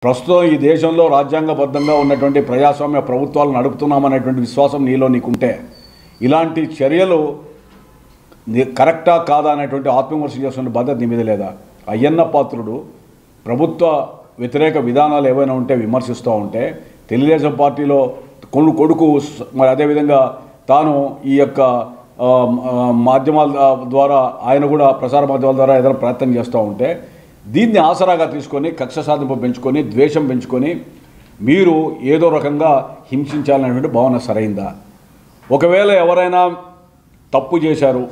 ప్రస్తుతం ఈ దేశంలో రాజ్యాంగబద్ధంగా ఉన్నటువంటి ప్రజాస్వామ్య ప్రభుత్వాలు నడుపుతున్నామనేటువంటి విశ్వాసం నీలో నీకుంటే ఇలాంటి చర్యలు ని- కరెక్టా కాదా అనేటువంటి ఆత్మవిమర్శ చేస్తున్న బాధ్యత నీ మీద లేదా అయ్యన్న పాత్రుడు ప్రభుత్వ వ్యతిరేక విధానాలు ఏవైనా ఉంటే విమర్శిస్తూ ఉంటే తెలుగుదేశం పార్టీలో కొను కొడుకు స- మరి అదేవిధంగా తాను ఈ యొక్క ఆ, ఆ, మాధ్యమాల ఆ, ద్వారా ఆయన కూడా ప్రసార మాధ్యమాల ద్వారా ఏదైనా ప్రయత్నం చేస్తూ ఉంటే దీన్ని ఆసరాగా తీసుకొని కక్ష సాధింపు పెంచుకొని ద్వేషం పెంచుకొని మీరు ఏదో రకంగా హింసించాలనేటువంటి భావన సరైందా ఒకవేళ ఎవరైనా తప్పు చేశారు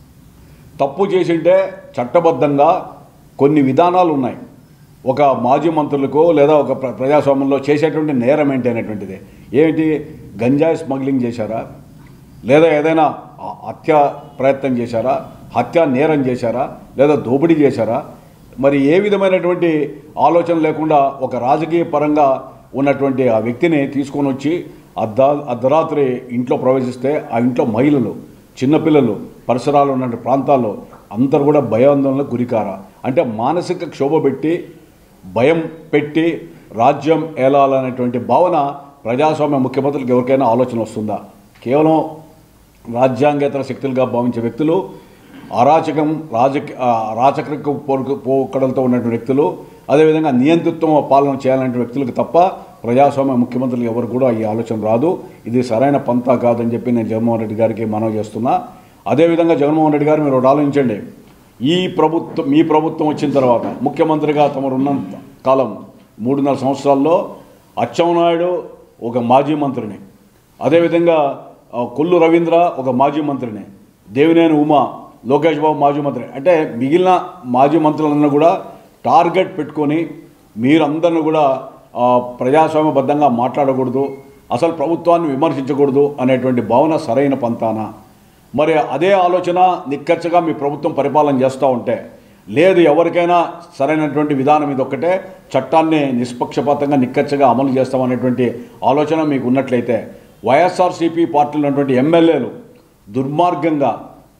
తప్పు చేసింటే చట్టబద్ధంగా కొన్ని విధానాలు ఉన్నాయి ఒక మాజీ మంత్రులకు లేదా ఒక ప్ర- ప్రజాస్వామ్యంలో చేసేటువంటి నేరం ఏంటి అనేటువంటిది ఏమిటి గంజాయి స్మగ్లింగ్ చేశారా లేదా ఏదైనా హ- హత్య ప్రయత్నం చేశారా హత్య నేరం చేశారా లేదా దోపిడీ చేశారా మరి ఏ విధమైనటువంటి ఆలోచన లేకుండా ఒక రాజకీయ పరంగా ఉన్నటువంటి ఆ వ్యక్తిని తీసుకొని వచ్చి అర్ధ అర్ధరాత్రి ఇంట్లో ప్రవేశిస్తే ఆ ఇంట్లో మహిళలు చిన్నపిల్లలు పరిసరాలు ఉన్న ప్రాంతాల్లో అందరూ కూడా భయాందోళనకు గురికారా అంటే మానసిక క్షోభ పెట్టి భయం పెట్టి రాజ్యం ఏలాలనేటువంటి భావన ప్రజాస్వామ్య ముఖ్యమంత్రులకు ఎవరికైనా ఆలోచన వస్తుందా కేవలం రాజ్యాంగేతర శక్తులుగా భావించే వ్యక్తులు అరాచకం రాజక రాచకరకు పోరు పోకడలతో ఉన్నటువంటి వ్యక్తులు అదేవిధంగా నియంతృత్వం పాలన చేయాలనే వ్యక్తులకు తప్ప ప్రజాస్వామ్య ముఖ్యమంత్రులు ఎవరు కూడా ఈ ఆలోచన రాదు ఇది సరైన పంతా కాదని చెప్పి నేను జగన్మోహన్ రెడ్డి గారికి మనవి చేస్తున్నా అదేవిధంగా జగన్మోహన్ రెడ్డి గారు మీరు ఒకటి ఆలోచించండి ఈ ప్రభుత్వం మీ ప్రభుత్వం వచ్చిన తర్వాత ముఖ్యమంత్రిగా తమరు ఉన్నంత కాలం మూడున్నర సంవత్సరాల్లో అచ్చెన్నాయుడు ఒక మాజీ మంత్రిని అదేవిధంగా ఆ, కొల్లు రవీంద్ర ఒక మాజీ మంత్రిని దేవినేని ఉమా లోకేష్ బాబు మాజీ మంత్రి అంటే మిగిలిన మాజీ మంత్రులందరూ కూడా టార్గెట్ పెట్టుకొని మీరందరిని కూడా ఆ, ప్రజాస్వామ్యబద్ధంగా మాట్లాడకూడదు అసలు ప్రభుత్వాన్ని విమర్శించకూడదు అనేటువంటి భావన సరైన పంతానా మరి అదే ఆలోచన నిక్కచ్చగా మీ ప్రభుత్వం పరిపాలన చేస్తూ ఉంటే లేదు ఎవరికైనా సరైనటువంటి విధానం ఇది ఒక్కటే చట్టాన్ని నిష్పక్షపాతంగా నిక్కచ్చగా అమలు చేస్తామనేటువంటి ఆలోచన మీకు ఉన్నట్లయితే వైఎస్ఆర్సీపీ పార్టీలో ఉన్నటువంటి ఎమ్మెల్యేలు దుర్మార్గంగా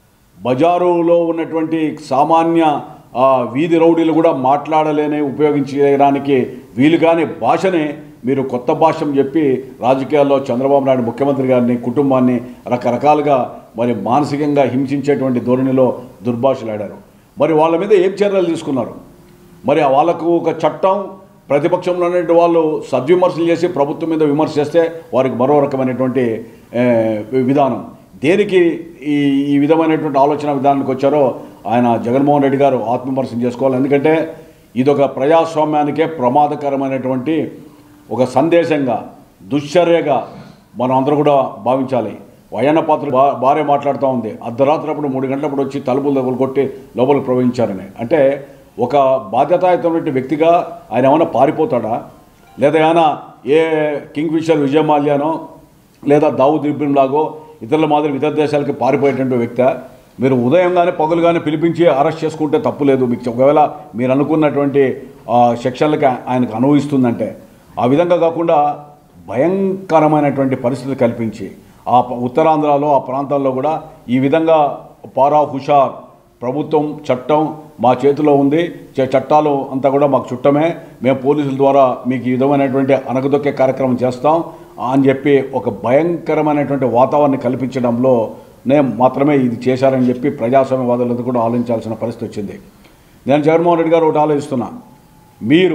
బజారులో ఉన్నటువంటి సామాన్య ఆ, వీధి రౌడీలు కూడా మాట్లాడలేని ఉపయోగించడానికి వీలు కాని భాషని మీరు కొత్త భాషను చెప్పి రాజకీయాల్లో చంద్రబాబు నాయుడు ముఖ్యమంత్రి గారిని కుటుంబాన్ని రకరకాలుగా మరి మానసికంగా హింసించేటువంటి ధోరణిలో దుర్భాషలాడారు మరి వాళ్ళ మీద ఏం చర్యలు తీసుకున్నారు మరి వాళ్ళకు ఒక చట్టం ప్రతిపక్షంలో ఉన్నటువంటి వాళ్ళు సద్విమర్శలు చేసి ప్రభుత్వం మీద విమర్శ చేస్తే వారికి మరో రకమైనటువంటి ఏ, విధానం దేనికి ఈ ఈ విధమైనటువంటి ఆలోచన విధానానికి వచ్చారో ఆయన జగన్మోహన్ రెడ్డి గారు ఆత్మవిమర్శనం చేసుకోవాలి ఎందుకంటే ఇదొక ప్రజాస్వామ్యానికే ప్రమాదకరమైనటువంటి ఒక సందేశంగా దుశ్చర్యగా మనం అందరూ కూడా భావించాలి వయన పాత్ర భా భార్య మాట్లాడుతూ ఉంది అర్ధరాత్రి అప్పుడు మూడు గంటలప్పుడు వచ్చి తలుపులు తగులు కొట్టి లోపలికి ప్రవహించారని అంటే ఒక బాధ్యతాయుతమైన వ్యక్తిగా ఆయన ఏమైనా పారిపోతాడా లేదా ఏమైనా ఏ కింగ్ ఫిషర్ విజయమాల్యానో లేదా దావుద్ ఇబ్రహీం లాగో ఇతరుల మాదిరి ఇతర దేశాలకి పారిపోయేటువంటి వ్యక్తి మీరు ఉదయం కానీ పగులు కానీ పిలిపించి అరెస్ట్ చేసుకుంటే తప్పు లేదు మీకు ఒకవేళ మీరు అనుకున్నటువంటి ఆ, సెక్షన్లకి ఆయనకు అనుభవిస్తుందంటే ఆ విధంగా కాకుండా భయంకరమైనటువంటి పరిస్థితులు కల్పించి ఆ ప- ఉత్తరాంధ్రలో ఆ ప్రాంతాల్లో కూడా ఈ విధంగా పారా హుషార్ ప్రభుత్వం చట్టం మా చేతిలో ఉంది చ- చట్టాలు అంతా కూడా మాకు చుట్టమే మేము పోలీసుల ద్వారా మీకు ఈ విధమైనటువంటి అనగదొక్కే కార్యక్రమం చేస్తాం అని చెప్పి ఒక భయంకరమైనటువంటి వాతావరణం కల్పించడంలో నే మాత్రమే ఇది చేశారని చెప్పి ప్రజాస్వామ్యవాదులందరూ కూడా ఆలోచించాల్సిన పరిస్థితి వచ్చింది నేను జగన్మోహన్ రెడ్డి గారు ఒకటి ఆలోచిస్తున్నా మీరు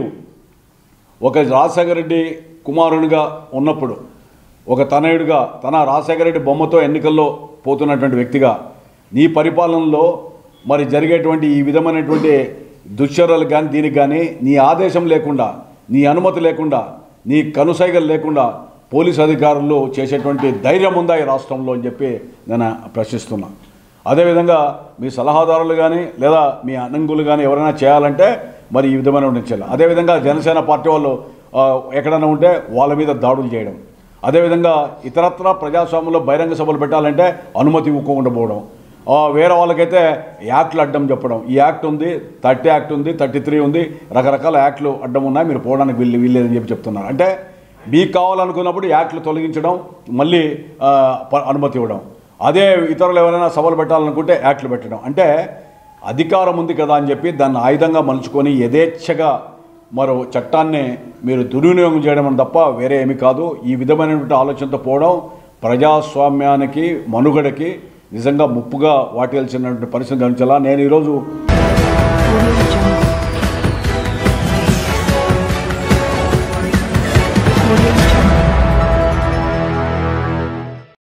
ఒక రాజశేఖర రెడ్డి కుమారునిగా ఉన్నప్పుడు ఒక తనయుడిగా తన రాజశేఖర రెడ్డి బొమ్మతో ఎన్నికల్లో పోతున్నటువంటి వ్యక్తిగా నీ పరిపాలనలో మరి జరిగేటువంటి ఈ విధమైనటువంటి దుశ్చర్యలు కానీ దీనికి కానీ నీ ఆదేశం లేకుండా నీ అనుమతి లేకుండా నీ కనుసైగలు లేకుండా పోలీస్ అధికారులు చేసేటువంటి ధైర్యం ఉందా ఈ రాష్ట్రంలో అని చెప్పి నేను ప్రశ్నిస్తున్నా అదేవిధంగా మీ సలహాదారులు కానీ లేదా మీ అనంగులు కానీ ఎవరైనా చేయాలంటే మరి ఈ విధమైన చేయాలి అదేవిధంగా జనసేన పార్టీ వాళ్ళు ఆ, ఎక్కడైనా ఉంటే వాళ్ళ మీద దాడులు చేయడం అదేవిధంగా ఇతరత్ర ప్రజాస్వామ్యంలో బహిరంగ సభలు పెట్టాలంటే అనుమతి ఇవ్వకుండా పోవడం ఆ, వేరే వాళ్ళకైతే యాక్ట్లు అడ్డం చెప్పడం ఈ యాక్ట్ ఉంది థర్టీ యాక్ట్ ఉంది థర్టీ త్రీ ఉంది రకరకాల యాక్ట్లు అడ్డం ఉన్నాయి మీరు పోవడానికి వీళ్ళు వీల్లేదని చెప్పి చెప్తున్నారు అంటే మీకు కావాలనుకున్నప్పుడు యాక్ట్లు తొలగించడం మళ్ళీ ఆ, ప- అనుమతి ఇవ్వడం అదే ఇతరులు ఎవరైనా సభలు పెట్టాలనుకుంటే యాక్ట్లు పెట్టడం అంటే అధికారం ఉంది కదా అని చెప్పి దాన్ని ఆయుధంగా మలుచుకొని యథేచ్ఛగా మరో చట్టాన్ని మీరు దుర్వినియోగం చేయడం అని తప్ప వేరే ఏమీ కాదు ఈ విధమైనటువంటి ఆలోచనతో పోవడం ప్రజాస్వామ్యానికి మనుగడకి నిజంగా ముప్పుగా వాటిల్చినటువంటి పరిస్థితి గమనించాలా నేను ఈరోజు Audio Jungle.